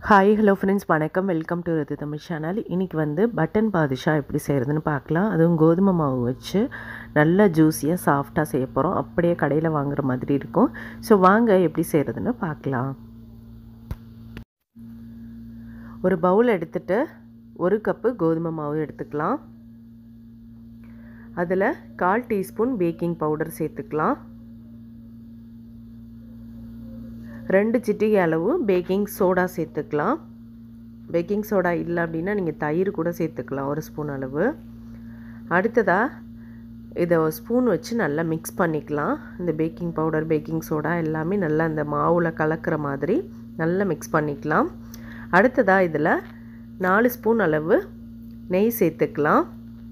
hi hello friends வணக்கம் welcome to ரது Tamil channel இன்றைக்கி வந்து பட்டன் பாதுஷா எப்படி செய்கிறதுன்னு பார்க்கலாம் அதுவும் கோதுமை மாவு வச்சு நல்லா ஜூஸியாக சாஃப்டாக செய்ய போகிறோம் அப்படியே கடையில் வாங்குற மாதிரி இருக்கும் ஸோ வாங்க எப்படி செய்கிறதுன்னு பார்க்கலாம் ஒரு பவுல் எடுத்துட்டு ஒரு கப்பு கோதுமை மாவு எடுத்துக்கலாம் அதில் கால் டீஸ்பூன் பேக்கிங் பவுடர் சேர்த்துக்கலாம் ரெண்டு சிட்டிகை அளவு பேக்கிங் சோடா சேர்த்துக்கலாம் பேக்கிங் சோடா இல்லை அப்படின்னா நீங்கள் தயிர் கூட சேர்த்துக்கலாம் ஒரு ஸ்பூன் அளவு அடுத்ததாக இதை ஸ்பூன் வச்சு நல்லா மிக்ஸ் பண்ணிக்கலாம் இந்த பேக்கிங் பவுடர் பேக்கிங் சோடா எல்லாமே நல்லா இந்த மாவில் கலக்கிற மாதிரி நல்லா மிக்ஸ் பண்ணிக்கலாம் அடுத்ததாக இதில் நாலு ஸ்பூன் அளவு நெய் சேர்த்துக்கலாம்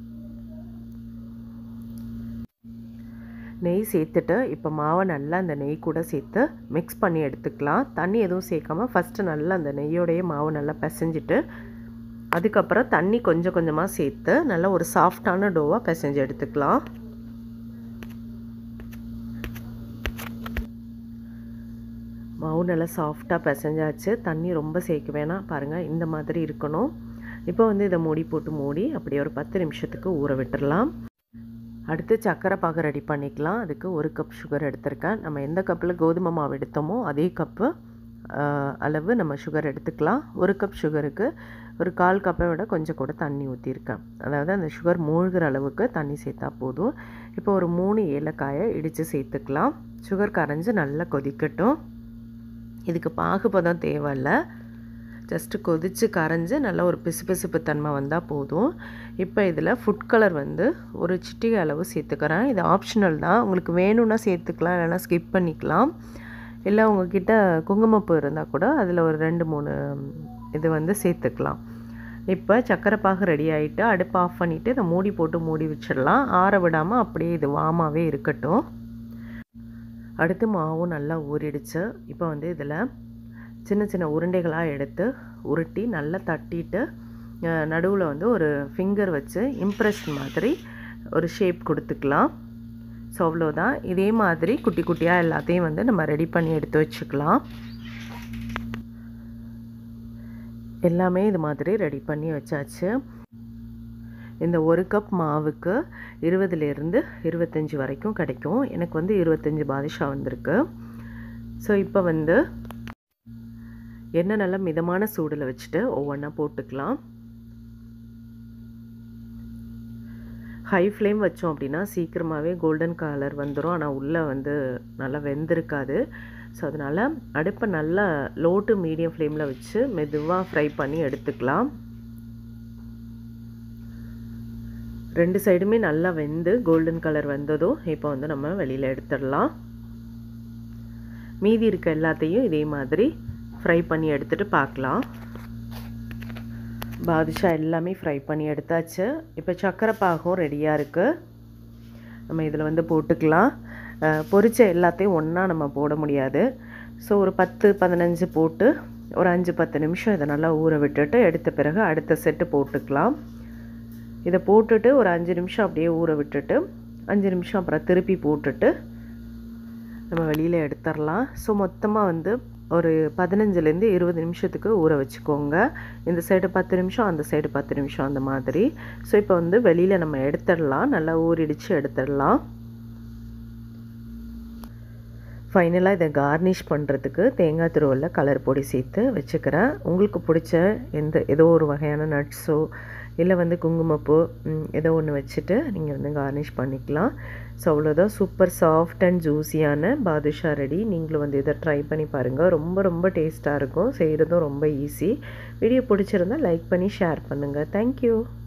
நெய் சேர்த்துட்டு இப்போ மாவை நல்லா அந்த நெய் கூட சேர்த்து மிக்ஸ் பண்ணி எடுத்துக்கலாம் தண்ணி எதுவும் சேர்க்காம ஃபஸ்ட்டு நல்லா அந்த நெய்யோடைய மாவு நல்லா பிசைஞ்சிட்டு அதுக்கப்புறம் தண்ணி கொஞ்சம் கொஞ்சமாக சேர்த்து நல்லா ஒரு சாஃப்டான டோவாக பிசைஞ்சு எடுத்துக்கலாம் மாவு நல்லா சாஃப்டாக பிசைஞ்சாச்சு தண்ணி ரொம்ப சேர்க்க வேணாம் பாருங்கள் இந்த மாதிரி இருக்கணும் இப்போ வந்து இதை மூடி போட்டு மூடி அப்படியே ஒரு பத்து நிமிஷத்துக்கு ஊற விட்டுடலாம் அடுத்து சர்க்கரை பாகு ரெடி பண்ணிக்கலாம் அதுக்கு ஒரு கப் சுகர் எடுத்திருக்கேன் நம்ம எந்த கப்பில் கோதுமை மாவு எடுத்தோமோ அதே கப்பு அளவு நம்ம சுகர் எடுத்துக்கலாம் ஒரு கப் சுகருக்கு ஒரு கால் கப்பை விட கொஞ்சம் கூட தண்ணி ஊற்றிருக்கேன் அதாவது அந்த சுகர் மூழ்கிற அளவுக்கு தண்ணி சேர்த்தா போதும் இப்போ ஒரு மூணு ஏலக்காயை இடித்து சேர்த்துக்கலாம் சுகர் கரைஞ்சி நல்லா கொதிக்கட்டும் இதுக்கு பாகுபதம் தேவையில்லை ஜஸ்ட்டு கொதித்து கரைஞ்சி நல்லா ஒரு பிசுபிசுப்பு தன்மை வந்தால் போதும் இப்போ இதில் ஃபுட் கலர் வந்து ஒரு சிட்டிகை அளவு சேர்த்துக்கிறேன் இது ஆப்ஷனல் தான் உங்களுக்கு வேணும்னா சேர்த்துக்கலாம் இல்லைனா ஸ்கிப் பண்ணிக்கலாம் இல்லை உங்ககிட்ட குங்குமப்பூ இருந்தால் கூட அதில் ஒரு ரெண்டு மூணு இது வந்து சேர்த்துக்கலாம் இப்போ சக்கரை பாகு ரெடி ஆகிட்டு அடுப்பு ஆஃப் பண்ணிவிட்டு இதை மூடி போட்டு மூடி வச்சிடலாம் ஆற விடாமல் அப்படியே இது வாமாவே இருக்கட்டும் அடுத்து மாவும் நல்லா ஊறிடுச்சு இப்போ வந்து இதில் சின்ன சின்ன உருண்டைகளாக எடுத்து உருட்டி நல்லா தட்டிட்டு நடுவில் வந்து ஒரு ஃபிங்கர் வச்சு இம்ப்ரெஸ் மாதிரி ஒரு ஷேப் கொடுத்துக்கலாம் ஸோ அவ்வளோதான் இதே மாதிரி குட்டி குட்டியாக எல்லாத்தையும் வந்து நம்ம ரெடி பண்ணி எடுத்து வச்சுக்கலாம் எல்லாமே இது மாதிரி ரெடி பண்ணி வச்சாச்சு இந்த ஒரு கப் மாவுக்கு இருபதுலேருந்து இருபத்தஞ்சி வரைக்கும் கிடைக்கும் எனக்கு வந்து இருபத்தஞ்சி பாதிஷா வந்திருக்கு ஸோ இப்போ வந்து எண்ணெய் நல்லா மிதமான சூடில் வச்சுட்டு ஒவ்வொன்றா போட்டுக்கலாம் ஹை ஃப்ளேம் வச்சோம் அப்படின்னா சீக்கிரமாகவே கோல்டன் கலர் வந்துடும் ஆனால் உள்ளே வந்து நல்லா வெந்திருக்காது ஸோ அதனால் அடுப்பை நல்லா லோ டு மீடியம் ஃப்ளேமில் வச்சு மெதுவாக ஃப்ரை பண்ணி எடுத்துக்கலாம் ரெண்டு சைடுமே நல்லா வெந்து கோல்டன் கலர் வந்ததும் இப்போ வந்து நம்ம வெளியில் எடுத்துடலாம் மீதி இருக்க எல்லாத்தையும் இதே மாதிரி ஃப்ரை பண்ணி எடுத்துகிட்டு பார்க்கலாம் பாதுஷா எல்லாமே ஃப்ரை பண்ணி எடுத்தாச்சு இப்போ சக்கரை பாகம் ரெடியாக இருக்குது நம்ம இதில் வந்து போட்டுக்கலாம் பொரிச்ச எல்லாத்தையும் ஒன்றா நம்ம போட முடியாது ஸோ ஒரு பத்து பதினஞ்சு போட்டு ஒரு அஞ்சு பத்து நிமிஷம் இதை நல்லா ஊற விட்டுட்டு எடுத்த பிறகு அடுத்த செட்டு போட்டுக்கலாம் இதை போட்டுட்டு ஒரு அஞ்சு நிமிஷம் அப்படியே ஊற விட்டுட்டு அஞ்சு நிமிஷம் அப்புறம் திருப்பி போட்டுட்டு நம்ம வெளியில் எடுத்துடலாம் ஸோ மொத்தமாக வந்து ஒரு பதினஞ்சுலேருந்து இருபது நிமிஷத்துக்கு ஊற வச்சுக்கோங்க இந்த சைடு பத்து நிமிஷம் அந்த சைடு பத்து நிமிஷம் அந்த மாதிரி ஸோ இப்போ வந்து வெளியில் நம்ம எடுத்துடலாம் நல்லா ஊறிடிச்சு எடுத்துடலாம் ஃபைனலாக இதை கார்னிஷ் பண்ணுறதுக்கு தேங்காய் திருவல்ல கலர் பொடி சேர்த்து வச்சுக்கிறேன் உங்களுக்கு பிடிச்ச எந்த ஏதோ ஒரு வகையான நட்ஸோ இல்லை வந்து குங்குமப்பூ ஏதோ ஒன்று வச்சுட்டு நீங்கள் வந்து கார்னிஷ் பண்ணிக்கலாம் ஸோ அவ்வளோதான் சூப்பர் சாஃப்ட் அண்ட் ஜூஸியான பாதுஷா ரெடி நீங்களும் வந்து இதை ட்ரை பண்ணி பாருங்கள் ரொம்ப ரொம்ப டேஸ்ட்டாக இருக்கும் செய்கிறதும் ரொம்ப ஈஸி வீடியோ பிடிச்சிருந்தால் லைக் பண்ணி ஷேர் பண்ணுங்கள் தேங்க்யூ